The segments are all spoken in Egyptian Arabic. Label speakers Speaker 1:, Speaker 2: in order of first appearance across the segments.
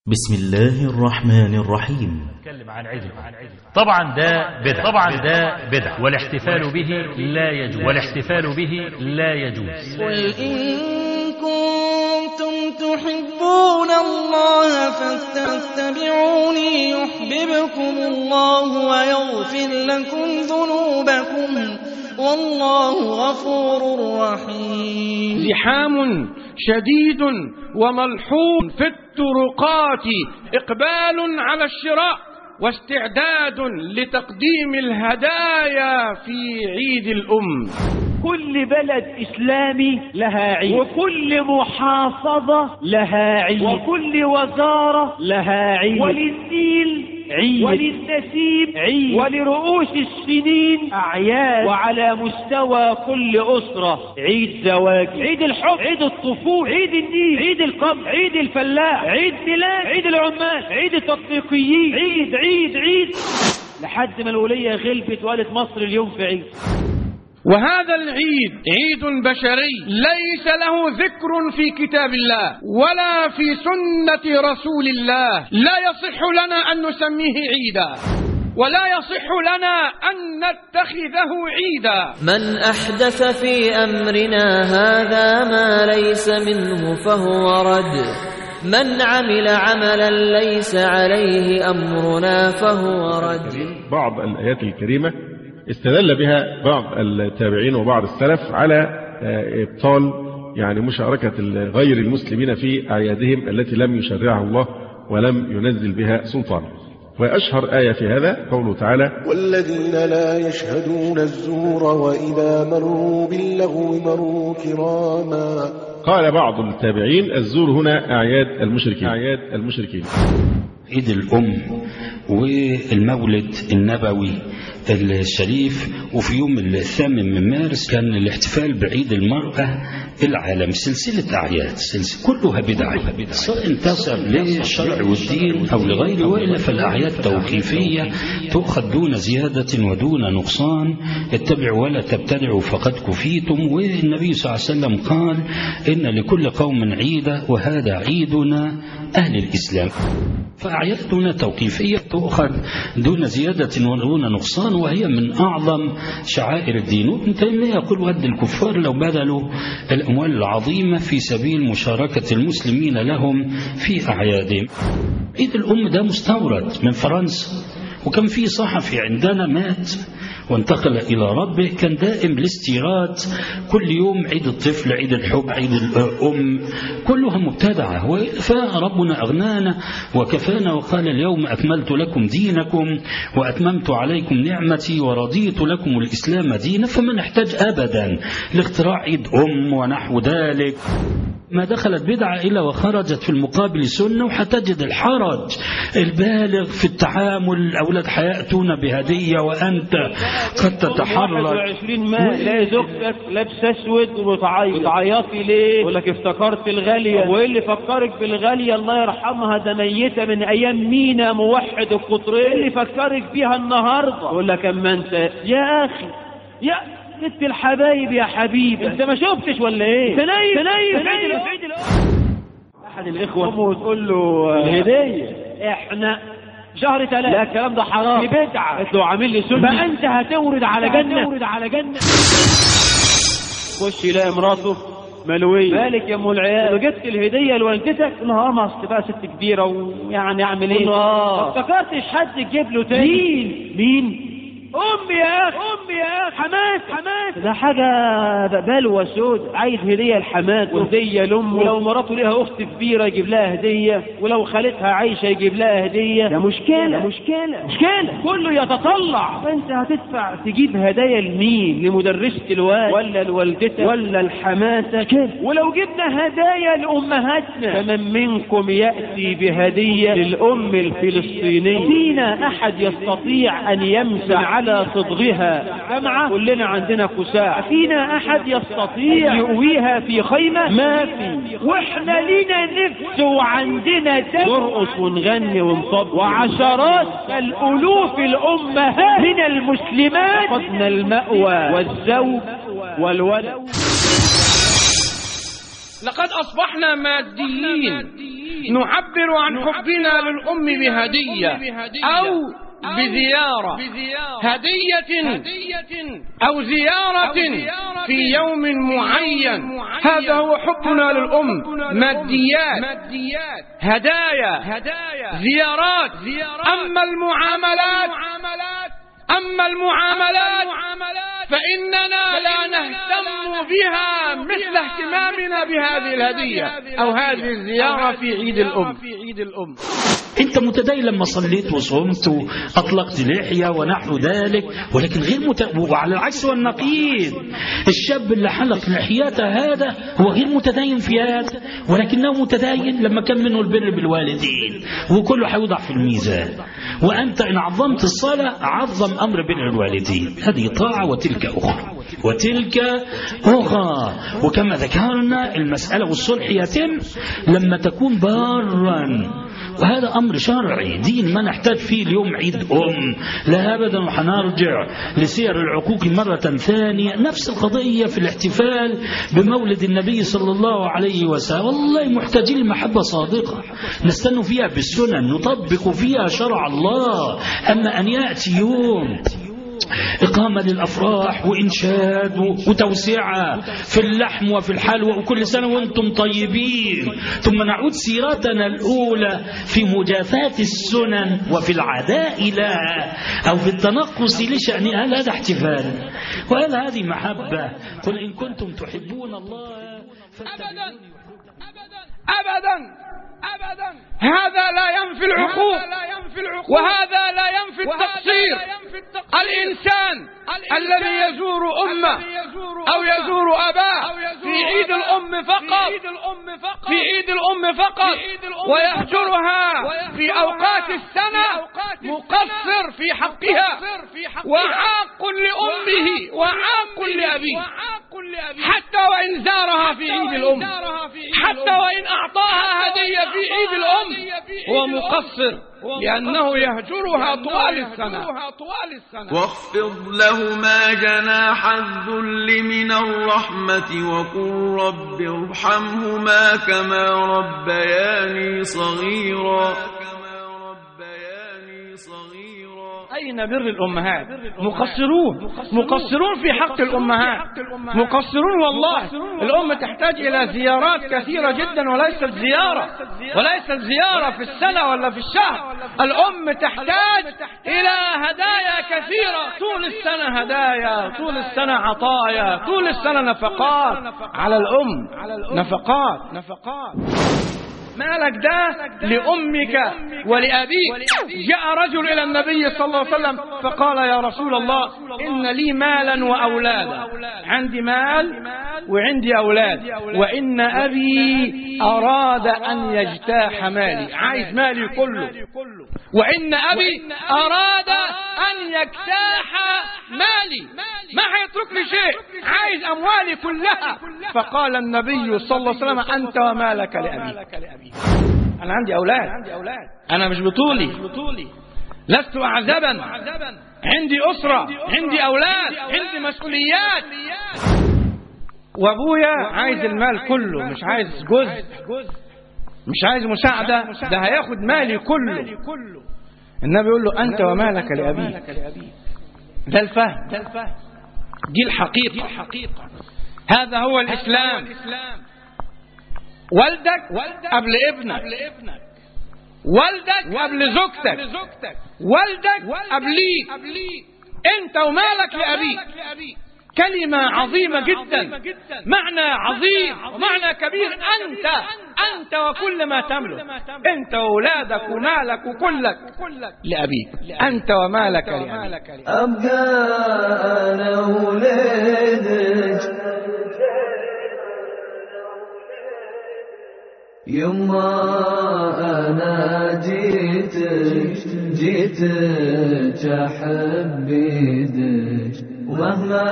Speaker 1: بسم الله الرحمن الرحيم
Speaker 2: نتكلم عن عيد الأم. طبعا ده بدع طبعا ده بدع والاحتفال به لا يجوز والاحتفال به لا يجوز
Speaker 3: قل إن كنتم تحبون الله فاتبعوني يحببكم الله ويغفر لكم ذنوبكم والله غفور رحيم
Speaker 4: زحام شديد وملحوظ في الطرقات إقبال على الشراء واستعداد لتقديم الهدايا في عيد الأم
Speaker 5: كل بلد إسلامي لها عيد وكل محافظة لها عيد وكل وزارة لها عيد وللنيل عيد وللنسيم عيد ولرؤوس السنين أعياد وعلى مستوى كل أسرة عيد زواج عيد الحب عيد الطفولة عيد النيل عيد القمح عيد الفلاح عيد ميلاد عيد العمال عيد التطبيقيين عيد عيد عيد لحد ما الولية غلبت وقالت مصر اليوم في عيد
Speaker 4: وهذا العيد عيد بشري ليس له ذكر في كتاب الله ولا في سنة رسول الله لا يصح لنا أن نسميه عيدا ولا يصح لنا أن نتخذه عيدا
Speaker 6: من أحدث في أمرنا هذا ما ليس منه فهو رد من عمل عملا ليس عليه أمرنا فهو رد
Speaker 7: بعض الآيات الكريمة استدل بها بعض التابعين وبعض السلف على إبطال يعني مشاركة غير المسلمين في أعيادهم التي لم يشرعها الله ولم ينزل بها سلطان وأشهر آية في هذا قوله تعالى
Speaker 8: والذين لا يشهدون الزور وإذا مروا باللغو مروا كراما
Speaker 7: قال بعض التابعين الزور هنا أعياد المشركين أعياد المشركين
Speaker 9: عيد الأم والمولد النبوي الشريف وفي يوم الثامن من مارس كان الاحتفال بعيد المرأة العالم سلسلة أعياد سلسلة كلها بدعة سواء انتصر للشرع والدين أو لغيره وإلا فالأعياد توقيفية تؤخذ دون زيادة ودون نقصان اتبعوا ولا تبتدعوا فقد كفيتم والنبي صلى الله عليه وسلم قال إن لكل قوم عيدا وهذا عيدنا أهل الإسلام فأعيادنا توقيفية تؤخذ دون زيادة ودون نقصان وهي من أعظم شعائر الدين وابن تيمية يقول ود الكفار لو بذلوا الأموال العظيمة في سبيل مشاركة المسلمين لهم في أعيادهم عيد الأم ده مستورد من فرنسا وكان في صحفي عندنا مات وانتقل إلى ربه كان دائم الاستيراد كل يوم عيد الطفل عيد الحب عيد الأم كلها مبتدعة فربنا أغنانا وكفانا وقال اليوم أكملت لكم دينكم وأتممت عليكم نعمتي ورضيت لكم الإسلام دينا فما نحتاج أبدا لاختراع عيد أم ونحو ذلك ما دخلت بدعة إلا وخرجت في المقابل سنة وحتجد الحرج البالغ في التعامل الأولاد حيأتون بهدية وأنت قد تتحرج
Speaker 5: 21 ماء تلاقي زوجتك لابسه اسود وبتعيط بتعيطي ليه؟ يقول لك افتكرت الغاليه وايه اللي فكرك بالغاليه الله يرحمها ده ميته من ايام مينا موحد القطرين ايه اللي فكرك بيها النهارده؟ يقول لك اما انت يا اخي يا ست الحبايب يا حبيبي انت ما شفتش ولا ايه؟ انت نايم انت نايم في عيد في عيد احد الاخوه امه تقول له الهديه احنا شهر ثلاثة لا الكلام ده حرام دي بدعة قلت له عامل لي سنة فأنت هتورد على جنة هتورد على جنة خش يلاقي مراته ملوية مالك يا ام العيال لو جبت الهدية لوالدتك قلت لها اه ما اصل بقى ست كبيرة ويعني اعمل ايه؟ اه ما افتكرتش حد يجيب له تاني مين؟ مين؟ امي يا اخي امي يا اخي حماس حماس ده حاجه بلوى سود عايز هديه لحماد وهديه لامه ولو مراته ليها اخت كبيره يجيب لها هديه ولو خالتها عايشه يجيب لها هديه ده مشكله ده مشكله مشكله كله يتطلع فانت هتدفع تجيب هدايا لمين لمدرسه الواد ولا لوالدتك ولا لحماتك ولو جبنا هدايا لامهاتنا فمن منكم ياتي بهديه للام الفلسطينيه فينا احد يستطيع ان يمسح على صدغها جمعة كلنا عندنا كساع فينا أحد يستطيع يؤويها في خيمة ما في وإحنا لينا نفس وعندنا دم نرقص ونغني ونصب وعشرات الألوف الأمهات من المسلمات فقدنا المأوى والزوج والولد
Speaker 4: لقد أصبحنا ماديين نعبر عن حبنا للأم بهدية أو بزيارة هدية أو زيارة في يوم معين هذا هو حبنا للأم ماديات هدايا زيارات أما المعاملات أما المعاملات فإننا لا نهتم بها مثل اهتمامنا بهذه الهدية أو هذه الزيارة في عيد الأم
Speaker 9: انت متدين لما صليت وصمت واطلقت لحيه ونحو ذلك ولكن غير مت... وعلى العكس والنقيض الشاب اللي حلق لحيته هذا هو غير متدين في هذا ولكنه متدين لما كان منه البر بالوالدين وكله هيوضع في الميزان وانت ان عظمت الصلاه عظم امر بر الوالدين هذه طاعه وتلك اخرى وتلك اخرى وكما ذكرنا المساله والصلح يتم لما تكون بارا وهذا أمر شرعي دين ما نحتاج فيه اليوم عيد أم لا أبدا وحنرجع لسير العقوق مرة ثانية نفس القضية في الاحتفال بمولد النبي صلى الله عليه وسلم والله محتاجين لمحبة صادقة نستن فيها بالسنن نطبق فيها شرع الله أما أن يأتي يوم إقامة للأفراح وإنشاد وتوسعة في اللحم وفي الحلوى وكل سنة وأنتم طيبين ثم نعود سيرتنا الأولى في مجافاة السنن وفي العداء لها أو في التنقص لشأنها هل هذا احتفال وهل هذه محبة قل إن كنتم تحبون الله
Speaker 4: أبدا أبدا أبدا هذا لا ينفي العقوق وهذا لا ينفي التقصير الإنسان الذي يزور أمه أو يزور أباه في عيد الأم فقط في عيد الأم فقط ويهجرها في أوقات السنة مقصر في حقها وعاق لأمه وعاق لأبيه حتى وإن زارها في عيد الأم حتى وإن أعطاها هدية في عيد الأم هو مقصر لأنه يهجرها طوال السنة
Speaker 10: واخفض لهما جناح الذل من الرحمة وقل رب ارحمهما كما ربياني صغيرا
Speaker 4: أين بر الأمهات مقصرون مقصرون في حق الأمهات مقصرون والله الأم تحتاج إلى زيارات كثيرة جدا وليست زيارة وليست زيارة في السنة ولا في الشهر الأم تحتاج إلى هدايا كثيرة طول السنة هدايا طول السنة عطايا طول السنة نفقات على الأم نفقات نفقات مالك ده لأمك ولأبيك جاء رجل إلى النبي صلى الله عليه وسلم فقال يا رسول الله إن لي مالا وأولادا عندي مال وعندي أولاد وإن أبي أراد أن يجتاح مالي عايز مالي كله وإن أبي أراد أن يجتاح مالي ما هيترك لي شيء عايز أموالي كلها فقال النبي صلى الله عليه وسلم أنت ومالك لأبيك أنا عندي أولاد أنا مش بطولي لست أعزبا عندي أسرة عندي أولاد عندي مسؤوليات وأبويا عايز المال كله مش عايز جزء مش عايز مساعدة ده هياخد مالي كله النبي يقول له أنت ومالك لأبيك ده الفهم دي الحقيقة هذا هو الإسلام والدك قبل ابنك والدك قبل زوجتك والدك قبليك انت ومالك لأبيك كلمة عظيمة جدا معنى عظيم ومعنى كبير أنت أنت وكل ما تملك أنت وأولادك ومالك وكلك لأبيك أنت ومالك لأبيك
Speaker 11: أبقى أنا ولدك يما أنا جيتك جيتك أحب بيدك ومهما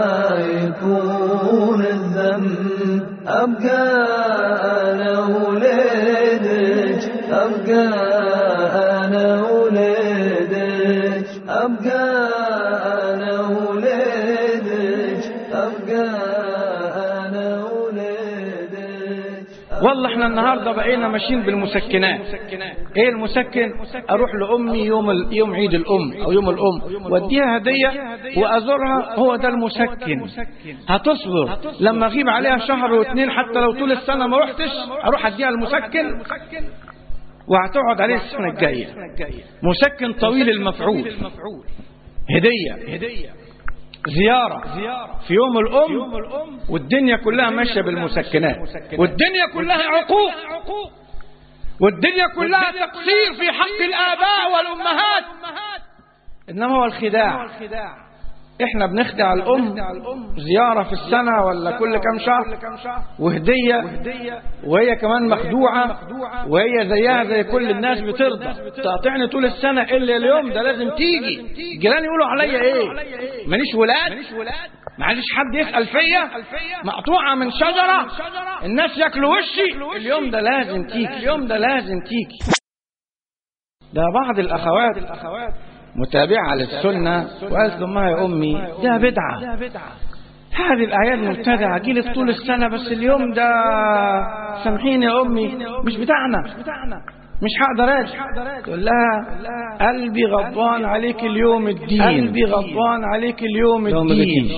Speaker 11: يكون الذنب أبقى أنا ولدك أبقى أنا ولدك أبقى أنا ولدك أبقى أنا ولدك
Speaker 4: والله احنا النهارده بقينا ماشيين بالمسكنات ايه المسكن اروح لامي يوم ال... يوم عيد الام او يوم الام واديها هديه وازورها هو ده المسكن هتصبر لما اغيب عليها شهر واثنين حتى لو طول السنه ما رحتش اروح اديها المسكن وهتقعد عليه السنه الجايه مسكن طويل المفعول هديه زيارة في يوم الأم والدنيا كلها ماشية بالمسكنات والدنيا كلها عقوق والدنيا كلها تقصير في حق الآباء والأمهات إنما هو الخداع احنا بنخدع الام زياره في السنه ولا كل كام شهر وهديه وهي كمان مخدوعه وهي زيها زي كل الناس بترضى تقاطعني طول السنه الا اليوم ده لازم تيجي الجيران يقولوا عليا ايه ماليش ولاد معلش حد يسال فيا مقطوعه من شجره الناس ياكلوا وشي اليوم ده لازم تيجي اليوم ده لازم تيجي ده بعض الاخوات متابعة للسنة وقالت لأمها يا أمي ده بدعة هذه الأعياد مبتدعة جيلك طول السنة بس اليوم ده سامحيني يا أمي مش بتاعنا مش هقدر اجي تقول لها قلبي غضبان عليك اليوم الدين قلبي غضبان عليك اليوم الدين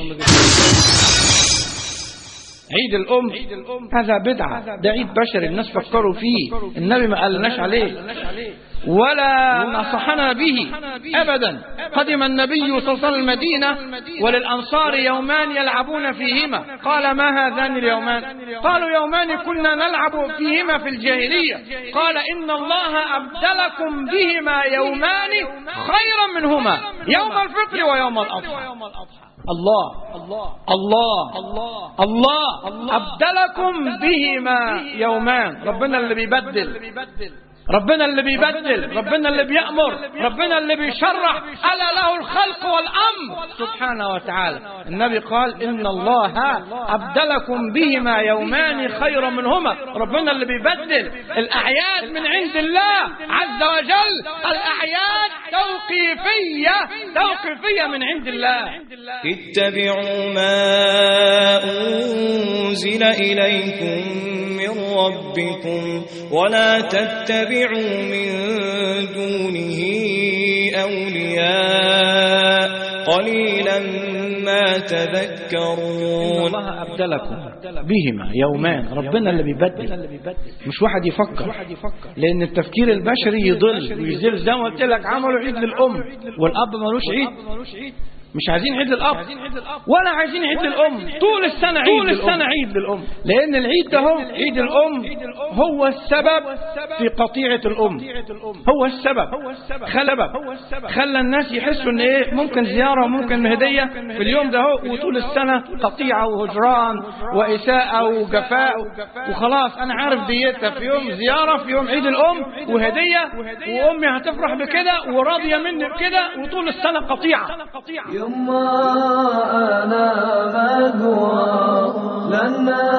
Speaker 4: عيد الأم هذا بدعة ده عيد بشري الناس فكروا فيه النبي ما قالناش عليه ولا نصحنا به أبدا قدم النبي صلى الله عليه وسلم المدينة وللأنصار يومان يلعبون فيهما قال ما هذان اليومان قالوا يومان كنا نلعب فيهما في الجاهلية قال إن الله أبدلكم بهما يومان خيرا منهما يوم الفطر ويوم الأضحى الله الله الله الله أبدلكم بهما يومان ربنا اللي بيبدل ربنا اللي بيبدل ربنا اللي بيأمر ربنا اللي بيشرع ألا له الخلق والأمر سبحانه وتعالى النبي قال إن الله أبدلكم بهما يومان خيرا منهما ربنا اللي بيبدل الأعياد من عند الله عز وجل الأعياد توقيفية توقيفية من عند الله
Speaker 12: اتبعوا ما أنزل إليكم من ربكم ولا تتبعوا من دونه أولياء قليلا ما تذكرون
Speaker 4: الله أبدلكم بهما يومان ربنا اللي بيبدل مش واحد يفكر لأن التفكير البشري يضل ويزيل زي ما قلت لك عملوا عيد للأم والأب ملوش عيد مش عايزين عيد للأب ولا عايزين عيد للأم طول السنة عيد طول السنة عيد للأم لأن العيد ده هو عيد الأم هو السبب في قطيعة الأم هو السبب خلبة خلى الناس يحسوا ان ايه ممكن زيارة وممكن هدية في اليوم ده هو وطول السنة قطيعة وهجران وإساءة وجفاء وخلاص أنا عارف ديتها في يوم زيارة في يوم عيد الأم وهدية وأمي هتفرح بكده وراضية مني بكده وطول السنة قطيعة
Speaker 11: يما أنا مدوى لنا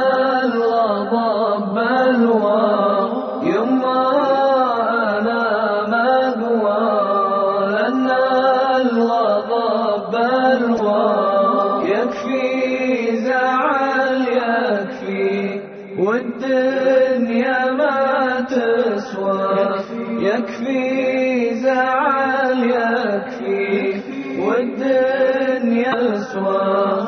Speaker 11: الغضب بلوى يما أنا مدوى لنا الغضب بلوى يكفي زعل يكفي والدنيا ما تسوى يكفي زعل يكفي والدنيا تسوى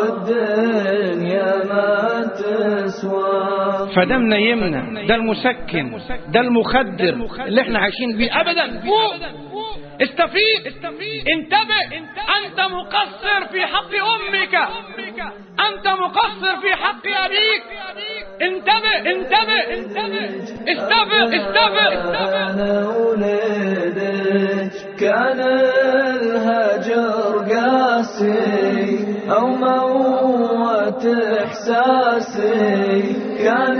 Speaker 11: والدنيا ما تسوى
Speaker 4: فده منيمنا ده المسكن ده المخدر اللي احنا عايشين بيه ابدا فوق استفيد انتبه انت مقصر في حق امك انت مقصر في حق ابيك انتبه انتبه انتبه استفق استفق
Speaker 11: أنا ولدك كان الهجر قاسي أو موت إحساسي كان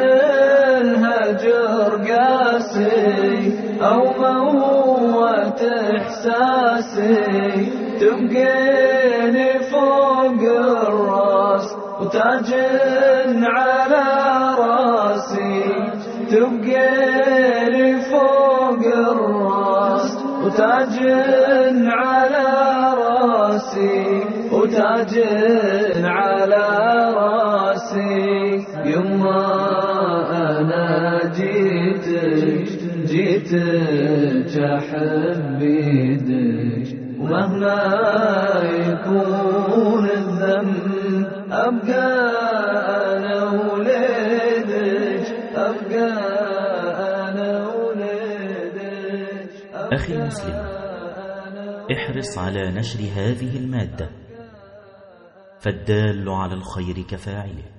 Speaker 11: الهجر قاسي أو موت إحساسي تبقيني فوق الراس وتاج على راسي تبقيني فوق الراس وتاج على راسي وتاج على راسي يما أنا جيتك أحب يدك ومهما يكون الذنب أبقى أنا وليدك أبقى أنا وليدك
Speaker 1: أخي المسلم احرص على نشر هذه المادة فالدال على الخير كفاعله